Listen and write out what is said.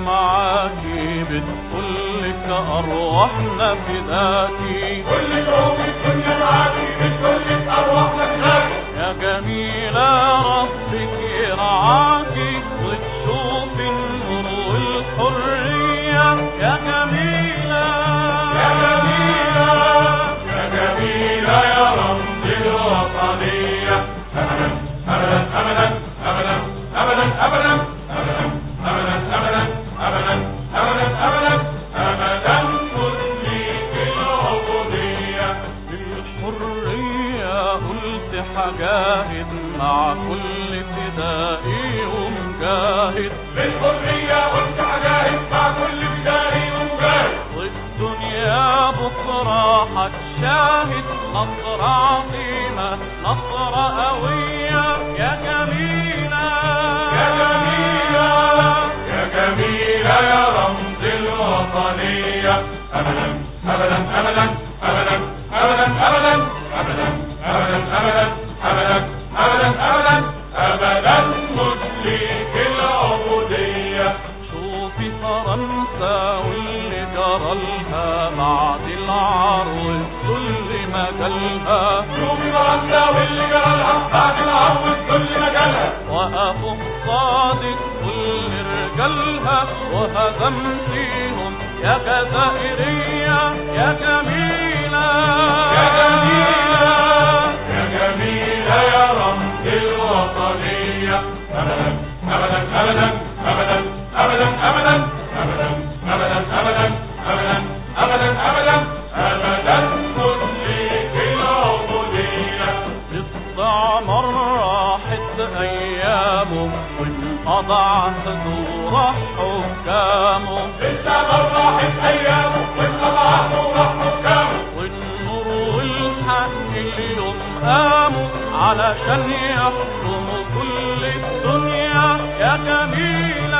معاكي بتقول لك أرواحنا فداكي كل شعوب الدنيا معاكي بتقول لك أرواحنا فداكي يا جميلة ربك يرعاكي وتشوفي النور والحرية يا جميلة يا جميلة يا جميلة يا رمز الوطنية أبدا أبدا أبدا أبدا أبدا أبدا أبدا أبدا أبدا أبدا أبدا أبدا مسلمك العبودية الحرية قلت حجاهد مع كل فدائي ومجاهد بالحرية قلت حجاهد مع كل بداري ومجاهد والدنيا بكرة هتشاهد نصر عظيمة نصر قوية يا جميلة يا جميلة يا جميلة يا رمز الوطنية أبدا أبدا أبدا أبدا أبدا أبدا أبدا أبدا أبدا أبدا أبدا أبدا أبدا مسلك العبودية شوفي فرنسا واللي جرى لها بعد العار والذل مجالها شوفي فرنسا واللي جرى لها بعد العرض كل مجالها وقفوا قصادك كل رجالها وهزمتيهم يا جزائرية يا جميلة يا جميلة يا جميلة يا رمز الوطنية أبدا أبدا أبدا أبدا أبدا أبدا أبدا أبدا أبدا أبدا أبدا أبدا أبدا مسلك العبودية الاستعمار راحت أيامه وانقضى عهده وراح حكامه استمر راحت أيامه وانقطعت وراح حكامه والنور والحق اليوم قاموا علشان يحكموا كل الدنيا يا جميل